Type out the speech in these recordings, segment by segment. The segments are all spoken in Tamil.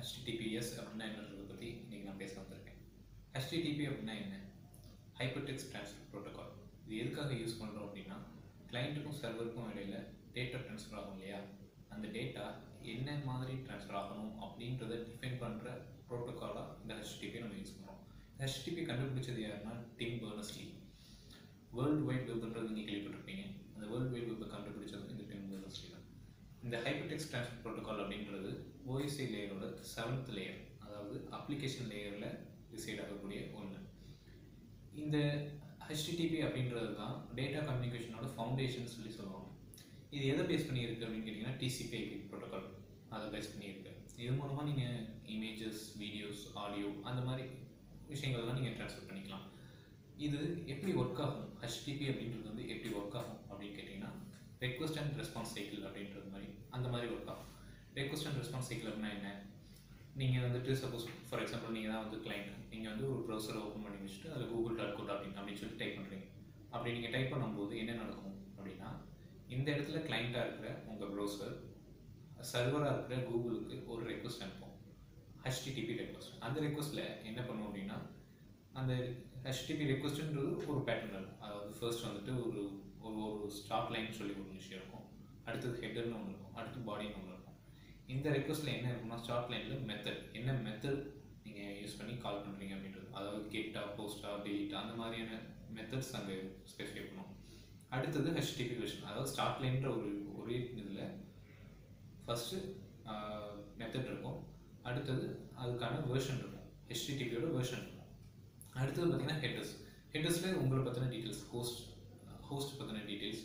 HTTPS அப்படின்னா என்னன்றதை பற்றி இன்றைக்கி நான் பேச வந்திருக்கேன் HTTP அப்படின்னா என்ன ஹைப்பர்டெக்ஸ்ட் ட்ரான்ஸ்ஃபர் ப்ரோட்டோகால் இது எதுக்காக யூஸ் பண்ணுறோம் அப்படின்னா கிளைண்ட்டுக்கும் சர்வருக்கும் இடையில டேட்டா ட்ரான்ஸ்ஃபர் ஆகும் இல்லையா அந்த டேட்டா என்ன மாதிரி ட்ரான்ஸ்ஃபர் ஆகணும் அப்படின்றத டிஃபைன் பண்ணுற ப்ரோட்டோகாலாக இந்த HTTP நம்ம யூஸ் பண்ணுறோம் HTTP கண்டுபிடிச்சது யாருன்னா டிம் பர்னஸ்லி வேர்ல்டு வைட் வெப்ன்றது நீங்கள் கேள்விப்பட்டிருப்பீங்க அந்த வேர்ல்டு வைட் வெப்பை கண்டுபிடிச்சது இந்த டிம் பர்னஸ்லி தான் இந்த ஹைப்பர்டெக்ஸ்ட் ட்ரான்ஸ்ஃபர் ப்ரோட்டோகால் அப்படின்றது ஓஎஸ்ஐ லேயரோட செவன்த் லேயர் அதாவது அப்ளிகேஷன் லேயரில் டிசைட் ஆகக்கூடிய ஒன்று இந்த ஹெச்டிடிபி அப்படின்றது தான் டேட்டா கம்யூனிகேஷனோட ஃபவுண்டேஷன் சொல்லி சொல்லுவாங்க இது எதை பேஸ் பண்ணியிருக்கு அப்படின்னு கேட்டிங்கன்னா டிசிபிஐபி ப்ரோட்டோகால் அதை பேஸ் பண்ணியிருக்கு இது மூலமாக நீங்கள் இமேஜஸ் வீடியோஸ் ஆடியோ அந்த மாதிரி விஷயங்கள்லாம் நீங்கள் ட்ரான்ஸ்ஃபர் பண்ணிக்கலாம் இது எப்படி ஒர்க் ஆகும் ஹெச்டிபி அப்படின்றது வந்து எப்படி ஒர்க் ஆகும் அப்படின்னு கேட்டிங்கன்னா ரெக்வஸ்ட் அண்ட் ரெஸ்பான்ஸ் சைக்கிள் அப்படின்றது மாதிரி அந்த மாதிரி ஒர்க் ஆகும் ரெக்வஸ்ட் அண்ட் ரெஸ்பான்ஸ் சைக்கிள் அப்படின்னா என்ன நீங்கள் வந்துட்டு சப்போஸ் ஃபார் எக்ஸாம்பிள் நீங்கள் தான் வந்து கிளைண்ட் நீங்கள் வந்து ஒரு ப்ரௌசரை ஓப்பன் பண்ணி வச்சுட்டு அதில் Google dot co dot in அப்படின்னு சொல்லி டைப் பண்ணுறீங்க அப்படி நீங்கள் டைப் பண்ணும்போது என்ன நடக்கும் அப்படின்னா இந்த இடத்துல கிளைண்ட்டாக இருக்கிற உங்கள் ப்ரௌசர் சர்வராக இருக்கிற கூகுளுக்கு ஒரு ரெக்வஸ்ட் அனுப்பும் ஹெச்டிடிபி ரெக்வஸ்ட் அந்த ரெக்வஸ்ட்டில் என்ன பண்ணும் அப்படின்னா அந்த ஹெச்டிபி ரெக்வஸ்ட்ன்றது ஒரு பேட்டர்ன் இருக்கும் அதாவது ஃபர்ஸ்ட் வந்துட்டு ஒரு ஒரு ஒரு ஸ்டார்ட் லைன் சொல்லி ஒரு விஷயம் இருக்கும் அடுத்தது ஹெட்டர்னு ஒன்று இருக்கும் அடுத்து பாடின்னு ஒன்று இருக்கும் இந்த ரெக்வஸ்ட்டில் என்ன இருக்குன்னா ஸ்டார்ட் லைனில் மெத்தட் என்ன மெத்தட் நீங்கள் யூஸ் பண்ணி கால் பண்ணுறீங்க அப்படின்றது அதாவது கெட்டா போஸ்டா டெலிட் அந்த மாதிரியான மெத்தட்ஸ் அங்கே ஸ்பெசிஃபை பண்ணும் அடுத்தது ஹெச்டிபி வெர்ஷன் அதாவது ஸ்டார்ட் லைன்ற ஒரு ஒரே இதில் ஃபஸ்ட்டு மெத்தட் இருக்கும் அடுத்தது அதுக்கான வேர்ஷன் இருக்கும் ஹெச்டிடிபியோட வேர்ஷன் இருக்கும் அடுத்தது பார்த்தீங்கன்னா ஹெட்டர்ஸ் ஹெட்டர்ஸில் உங்களை பற்றின டீட்டெயில்ஸ் ஹோஸ்ட் ஹோஸ்ட் பற்றின டீட்டெயில்ஸ்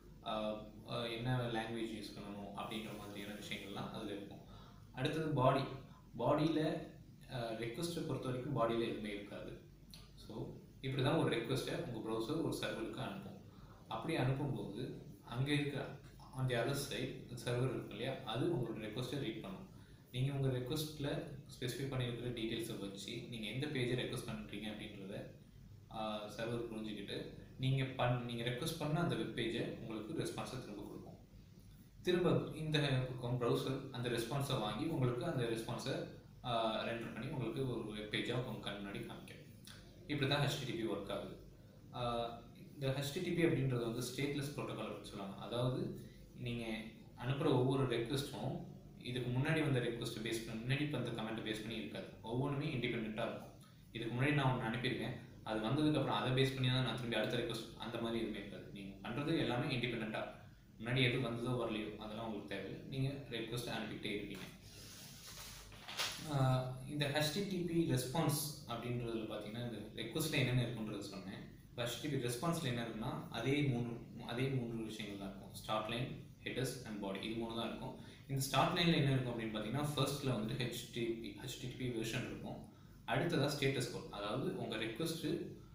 என்ன லாங்குவேஜ் யூஸ் பண்ணணும் அப்படின்ற மாதிரியான விஷயங்கள்லாம் அதில் இருக்கும் அடுத்தது பாடி பாடியில் ரெக்வஸ்ட்டை பொறுத்த வரைக்கும் பாடியில் எதுவுமே இருக்காது ஸோ இப்படி தான் ஒரு ரெக்வஸ்ட்டை உங்கள் ப்ரௌசர் ஒரு சர்வருக்கு அனுப்பும் அப்படி அனுப்பும்போது அங்கே இருக்க on the other side server இருக்கு இல்லையா அது உங்களோட ரெக்வஸ்ட்டை ரீட் பண்ணும் நீங்கள் உங்கள் ரெக்வஸ்ட்டில் ஸ்பெசிஃபை பண்ணியிருக்கிற டீட்டெயில்ஸை வச்சு நீங்கள் எந்த பேஜை ரெக்வஸ்ட் பண்ணுறீங்க அப்படின்றத சர்வர் புரிஞ்சுக்கிட்டு நீங்கள் பண் நீங்கள் ரெக்வஸ்ட் பண்ண அந்த வெப் பேஜை உங்களுக்கு ரெஸ்பான்ஸை திரும்ப கொடுக்கும் திரும்ப இந்த பக்கம் ப்ரௌசர் அந்த ரெஸ்பான்ஸை வாங்கி உங்களுக்கு அந்த ரெஸ்பான்ஸை ரெண்டர் பண்ணி உங்களுக்கு ஒரு வெப் பேஜாக உங்கள் கண் முன்னாடி காமிக்கும் இப்படி தான் ஹெச்டிடிபி ஒர்க் ஆகுது இந்த ஹெச்டிடிபி அப்படின்றது வந்து ஸ்டேட்லெஸ் ப்ரோட்டோகால் அப்படின்னு சொல்லுவாங்க அதாவது நீங்கள் அனுப்புகிற ஒவ்வொரு ரெக்வஸ்ட்டும் இதுக்கு முன்னாடி வந்த ரெக்வஸ்ட்டை பேஸ் பண்ணி முன்னாடி வந்த கமெண்ட்டை பேஸ் பண்ணி இருக்காது ஒவ்வொன்றுமே இண்டிபெண்ட்டாக இருக்கும் இதுக்கு முன்னாடி நான் ஒன்று அனுப்பியிருக்கேன் அது வந்ததுக்கப்புறம் அதை பேஸ் பண்ணி தான் நான் திரும்பி அடுத்த ரெக்வஸ்ட் அந்த மாதிரி எதுவுமே இருக்காது நீங்கள் பண்ணுறது எல்லாமே இண்டிபெண்ட்டாக முன்னாடி எது வந்ததோ வரலையோ அதெல்லாம் உங்களுக்கு தேவை நீங்கள் ரெக்வஸ்ட்டை அனுப்பிக்கிட்டே இருப்பீங்க இந்த ஹெச்டிடிபி ரெஸ்பான்ஸ் அப்படின்றதுல பார்த்தீங்கன்னா இந்த ரெக்வஸ்ட்டில் என்னென்ன இருக்குன்றது சொன்னேன் இப்போ ஹெச்டிடிபி ரெஸ்பான்ஸில் என்ன இருக்குன்னா அதே மூணு அதே மூன்று விஷயங்கள் தான் இருக்கும் start line headers and body இது மூணு தான் இருக்கும் இந்த ஸ்டார்ட் லைனில் என்ன இருக்கும் அப்படின்னு பார்த்தீங்கன்னா ஃபர்ஸ்ட்டில் வந்துட்டு ஹெச்டிபி ஹெச்டிடிபி வெர்ஷன் இருக்கும் அடுத்ததாக ஸ்டேட்டஸ் கோட் அதாவது உங்கள் ரெக்வஸ்ட்டு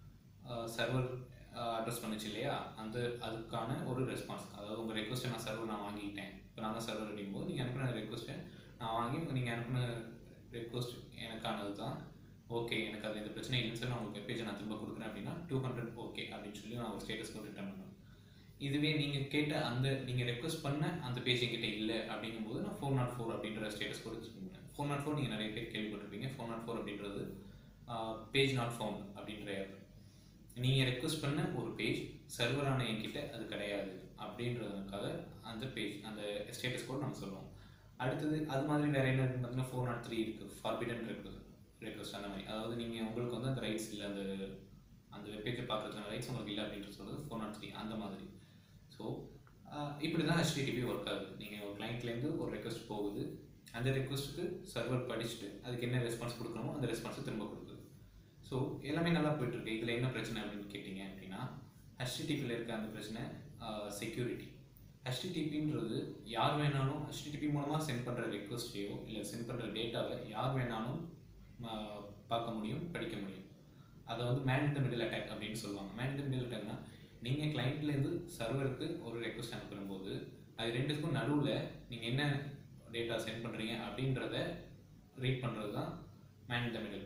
சர்வர் அட்ரஸ் பண்ணுச்சு இல்லையா அந்த அதுக்கான ஒரு ரெஸ்பான்ஸ் அதாவது உங்கள் ரெக்வஸ்ட்டை நான் சர்வர் நான் வாங்கிட்டேன் இப்போ நான் தான் சர்வர் அப்படிங்கும்போது நீங்கள் அனுப்பின ரெக்வஸ்ட்டை நான் வாங்கி நீங்கள் அனுப்பின ரெக்வஸ்ட் எனக்கானது தான் ஓகே எனக்கு அது எந்த பிரச்சனை இல்லைன்னு சொல்லி நான் உங்களுக்கு வெப்பேஜை நான் திரும்ப கொடுக்குறேன் அப்படின்னா டூ ஹண்ட்ரட் ஓகே அப்படின்னு சொல்லி நான் ஒரு ஸ்டேட்டஸ் கோட் ரிட்டர்ன் பண்ணுவேன் இதுவே நீங்கள் கேட்ட அந்த நீங்கள் ரெக்வஸ்ட் பண்ண அந்த பேஜ் என்கிட்ட இல்லை அப்படிங்கும்போது நான் ஃபோர் நாட் ஃபோர் அப்படின்ற ஸ்டேட்டஸ் கோட் வச்சுருக்கேன் ஃபோர் நாட் ஃபோர் நீங்கள் நிறைய பேர் கேள்விப்பட்டிருப்பீங்க ஃபோர் நாட் ஃபோர் அப்படின்றது பேஜ் நாட் ஃபவுண்ட் அப்படின்ற நீங்கள் ரெக்வஸ்ட் பண்ண ஒரு பேஜ் சர்வரான என்கிட்ட அது கிடையாது அப்படின்றதுக்காக அந்த பேஜ் அந்த ஸ்டேட்டஸ் கோட் நம்ம சொல்லுவோம் அடுத்தது அது மாதிரி வேறு என்ன இருக்குன்னு பார்த்தீங்கன்னா ஃபோர் நாட் த்ரீ இருக்குது ஃபார்பிடன் ரெக்வஸ்ட் ரெக்வஸ்ட் அந்த மாதிரி அதாவது நீங்கள் உங்களுக்கு வந்து அந்த ரைட்ஸ் இல்லை அந்த அந்த வெப்பேஜை பார்க்குறதுக்கான ரைட்ஸ் உங்களுக்கு இல்லை அப்படின்ட்டு சொல்கிறது ஃபோர் நாட் த்ரீ அந்த மாதிரி ஸோ இப்படி தான் ஹெச்டிடிபி ஒர்க் ஆகுது நீங்கள் ஒரு கிளைண்ட்லேருந்து ஒரு ரெக்வஸ்ட் போகுது அந்த ரெக்வஸ்ட்டுக்கு சர்வர் படிச்சுட்டு அதுக்கு என்ன ரெஸ்பான்ஸ் கொடுக்கணுமோ அந்த ரெஸ்பான்ஸை திரும்ப கொடுக்குது ஸோ எல்லாமே நல்லா போயிட்டுருக்கு இதில் என்ன பிரச்சனை அப்படின்னு கேட்டிங்க அப்படின்னா ஹெச்டிடிபியில் இருக்க அந்த பிரச்சனை செக்யூரிட்டி ஹெச்டிடிபின்றது யார் வேணாலும் ஹெச்டிடிபி மூலமாக சென்ட் பண்ணுற ரெக்வஸ்ட்டையோ இல்லை சென்ட் பண்ணுற டேட்டாவை யார் வேணாலும் பார்க்க முடியும் படிக்க முடியும் அதை வந்து மேன் இந்த மிடில் அட்டாக் அப்படின்னு சொல்லுவாங்க மேன் இந்த மிடில் அட்டாக்னா நீங்கள் கிளைண்ட்லேருந்து சர்வருக்கு ஒரு ரெக்வஸ்ட் அனுப்பும்போது அது ரெண்டுக்கும் நடுவில் நீங்கள் என்ன டேட்டா சென்ட் பண்ணுறீங்க அப்படின்றத ரீட் பண்ணுறது தான் மேன் இந்த மிடில்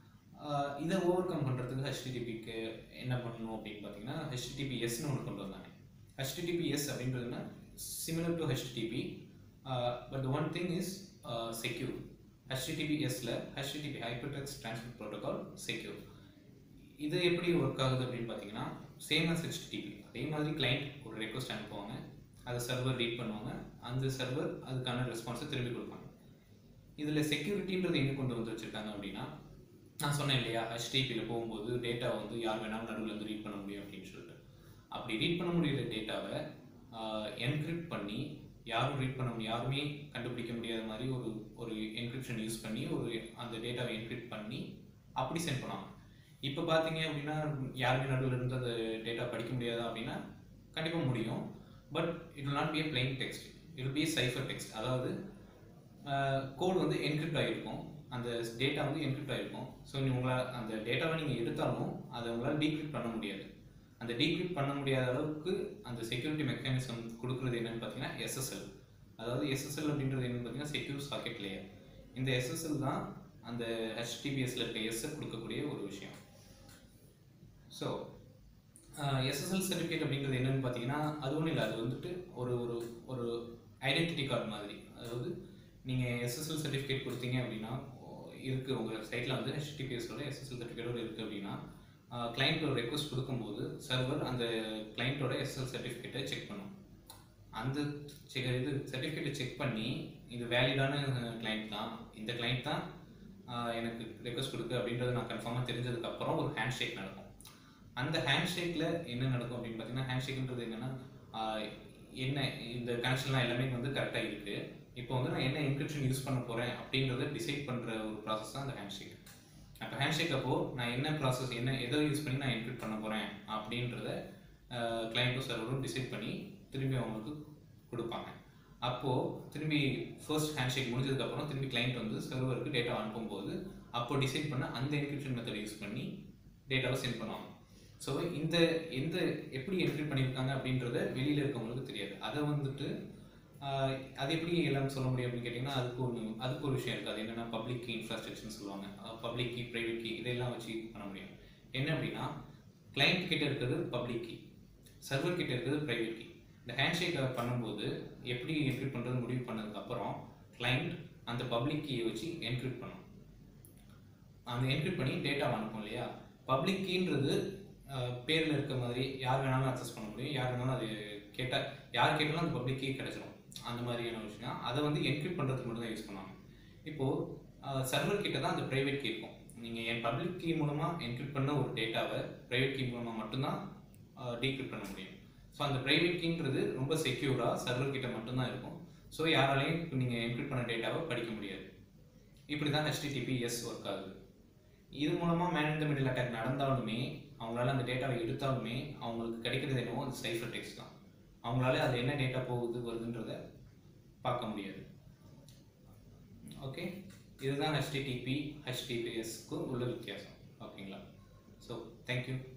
இதை ஓவர் கம் பண்ணுறதுக்கு ஹெச்டிடிபிக்கு என்ன பண்ணணும் அப்படின்னு பார்த்தீங்கன்னா ஹெச்டிடிபிஎஸ்னு ஒன்று கொண்டு வந்தாங்க ஹெச்டிடிபிஎஸ் அப்படின்றதுனா similar to HTTP but one thing is secure ஹெச்டிடிபிஎஸ்ல HTTP hypertext transfer protocol secure இது எப்படி ஒர்க் ஆகுது அப்படின்னு பார்த்தீங்கன்னா சேம் அஸ் ஹெச்டிடிபி அதே மாதிரி கிளைண்ட் ஒரு ரெக்வஸ்ட் அனுப்புவாங்க அதை சர்வர் ரீட் பண்ணுவாங்க அந்த சர்வர் அதுக்கான ரெஸ்பான்ஸை திரும்பி கொடுப்பாங்க இதில் செக்யூரிட்டின்றது எங்கே கொண்டு வந்து வச்சுருக்காங்க அப்படின்னா நான் சொன்னேன் இல்லையா ஹெச்டிபியில் போகும்போது டேட்டா வந்து யார் வேணாலும் நடுவில் வந்து ரீட் பண்ண முடியும் அப்படின்னு சொல்லிட்டு அப்படி ரீட் பண்ண முடியிற டேட்டாவை என்கிரிப்ட் பண்ணி யாரும் ரீட் பண்ண முடியும் யாருமே கண்டுபிடிக்க முடியாத மாதிரி ஒரு ஒரு என்கிரிப்ஷன் யூஸ் பண்ணி ஒரு அந்த டேட்டாவை என்கிரிப்ட் பண்ணி அப்படி சென்ட் பண்ணுவாங்க இப்போ பார்த்தீங்க அப்படின்னா யாருமே நடுவில் இருந்து அந்த டேட்டா படிக்க முடியாதா அப்படின்னா கண்டிப்பாக முடியும் but it will not be a plain text it will be a cipher text அதாவது கோட் வந்து என்கிரிப்ட் ஆகிருக்கும் அந்த டேட்டா வந்து என்கிரிப்ட் ஆகிருக்கும் ஸோ நீ உங்களால் அந்த டேட்டாவை நீங்கள் எடுத்தாலும் அதை உங்களால் டீக்ரிப்ட் பண்ண முடியாது அந்த டீக்ரிப்ட் பண்ண முடியாத அளவுக்கு அந்த செக்யூரிட்டி மெக்கானிசம் கொடுக்குறது என்னன்னு பார்த்தீங்கன்னா எஸ்எஸ்எல் அதாவது எஸ்எஸ்எல் அப்படின்றது என்னன்னு பார்த்தீங்கன்னா செக்யூர் சாக்கெட் லேயர் இந்த எஸ்எஸ்எல் தான் அந்த ஹெச்டிபிஎஸ்ல இருக்க எஸ்ஸை கொடுக்கக்கூடிய ஒரு விஷயம் ஸோ எஸ்எஸ்எல் சர்டிஃபிகேட் அப்படின்றது என்னன்னு பார்த்தீங்கன்னா அது ஒன்றும் இல்லை அது வந்துட்டு ஒரு ஒரு ஒரு ஐடென்டிட்டி கார்டு மாதிரி அதாவது நீங்கள் எஸ்எஸ்எல் சர்டிஃபிகேட் கொடுத்தீங்க அப்படின்னா இருக்குது உங்கள் சைட்டில் வந்து ஹெச்டிபிஎஸோட எஸ்எஸ்எல் சர்டிஃபிகேட்டோட இருக்குது அப்படின்னா கிளைண்ட் ஒரு ரெக்வஸ்ட் கொடுக்கும்போது சர்வர் அந்த கிளைண்ட்டோட எஸ்எஸ்எல் சர்டிஃபிகேட்டை செக் பண்ணும் அந்த செக் இது சர்டிஃபிகேட்டை செக் பண்ணி இது வேலிடான கிளைண்ட் தான் இந்த கிளைண்ட் தான் ஆஹ் எனக்கு ரெக்வஸ்ட் கொடுக்கு அப்படின்றது நான் கன்ஃபார்மாக தெரிஞ்சதுக்கப்புறம் ஒரு ஹேண்ட் ஷேக் நடக்கும் அந்த ஹேண்ட் ஷேக்கில் என்ன நடக்கும் அப்படின்னு பார்த்தீங்கன்னா ஹேண்ட் ஷேக்ன்றது என்னென்னா என்ன இந்த கனெக்ஷன்லாம் எல்லாமே வந்து கரெக்டாக இருக்குது இப்போ வந்து நான் என்ன என்கிரிப்ஷன் யூஸ் பண்ண போகிறேன் அப்படின்றத டிசைட் பண்ணுற ஒரு ப்ராசஸ் தான் அந்த ஹேண்ட் ஷேக் அப்போ ஹேண்ட் ஷேக் அப்போ நான் என்ன ப்ராசஸ் என்ன எதை யூஸ் பண்ணி நான் என்கிரிப்ட் பண்ண போகிறேன் அப்படின்றத கிளைண்ட்டும் சர்வரும் டிசைட் பண்ணி திரும்பி அவங்களுக்கு கொடுப்பாங்க அப்போது திரும்பி ஃபர்ஸ்ட் ஹேண்ட் ஷேக் முடிஞ்சதுக்கப்புறம் திரும்பி கிளைண்ட் வந்து சர்வருக்கு டேட்டா அனுப்பும்போது அப்போ டிசைட் பண்ண அந்த என்கிரிப்ஷன் மெத்தட் யூஸ் பண்ணி டேட்டாவை சென்ட் பண்ணுவாங்க ஸோ இந்த எந்த எப்படி என்கிரிப்ட் பண்ணியிருக்காங்க அப்படின்றத வெளியில் இருக்கவங்களுக்கு தெரியாது அதை வந்துட்டு ஆஹ், அது எப்படி எல்லாம் சொல்ல முடியும் அப்படின்னு கேட்டிங்கன்னா அதுக்கு ஒன்று அதுக்கு ஒரு விஷயம் இருக்குது அது என்னென்னா பப்ளிக் கீ இன்ஃப்ராஸ்ட்ரக்சர்னு சொல்லுவாங்க பப்ளிக் கீ ப்ரைவேட் கீ இதெல்லாம் வச்சு பண்ண முடியும் என்ன அப்படின்னா கிளைண்ட் கிட்ட இருக்கிறது பப்ளிக் கீ சர்வர் கிட்ட இருக்கிறது ப்ரைவேட் கீ இந்த ஹேண்ட் ஷேக் பண்ணும்போது எப்படி என்கிரிப்ட் பண்ணுறது முடிவு பண்ணதுக்கப்புறம் கிளைண்ட் அந்த பப்ளிக் கீயை வச்சு என்கிரிப்ட் பண்ணும் அந்த என்கிரிப்ட் பண்ணி டேட்டா அனுப்பும் இல்லையா பப்ளிக் கீன்றது பேரில் இருக்க மாதிரி யார் வேணாலும் அக்சஸ் பண்ண முடியும் யார் வேணாலும் அது கேட்டால் யார் கேட்டாலும் அந்த பப்ளிக் கீ கிடச்சிரும் அந்த மாதிரியான விஷயம் அதை வந்து என்கிரிப்ட் பண்ணுறதுக்கு மட்டும் தான் யூஸ் பண்ணுவாங்க இப்போது சர்வர் கிட்ட தான் அந்த ப்ரைவேட் கீ இருக்கும் நீங்கள் என் பப்ளிக் கீ மூலமாக என்கிரிப்ட் பண்ண ஒரு டேட்டாவை ப்ரைவேட் கீ மூலமாக மட்டும்தான் டீக்ரிப்ட் பண்ண முடியும் ஸோ அந்த ப்ரைவேட் கீன்றது ரொம்ப செக்யூராக சர்வர் கிட்ட மட்டும்தான் இருக்கும் ஸோ யாராலையும் இப்போ நீங்கள் என்கிரிப்ட் பண்ண டேட்டாவை படிக்க முடியாது இப்படி தான் ஹெச்டிடிபிஎஸ் ஒர்க் ஆகுது இது மூலமாக மேன் இந்த மிடில் அட்டாக் நடந்தாலுமே அவங்களால அந்த டேட்டாவை எடுத்தாலுமே அவங்களுக்கு கிடைக்கிறது என்னவோ அது சைஃபர் டெக்ஸ்ட் தான் அவங்களால அது என்ன டேட்டா போகுது வருதுன்றத பார்க்க முடியாது ஓகே இதுதான் ஹெச்டிடிபி ஹெச்டிபிஎஸ்க்கு உள்ள வித்தியாசம் ஓகேங்களா ஸோ தேங்க்யூ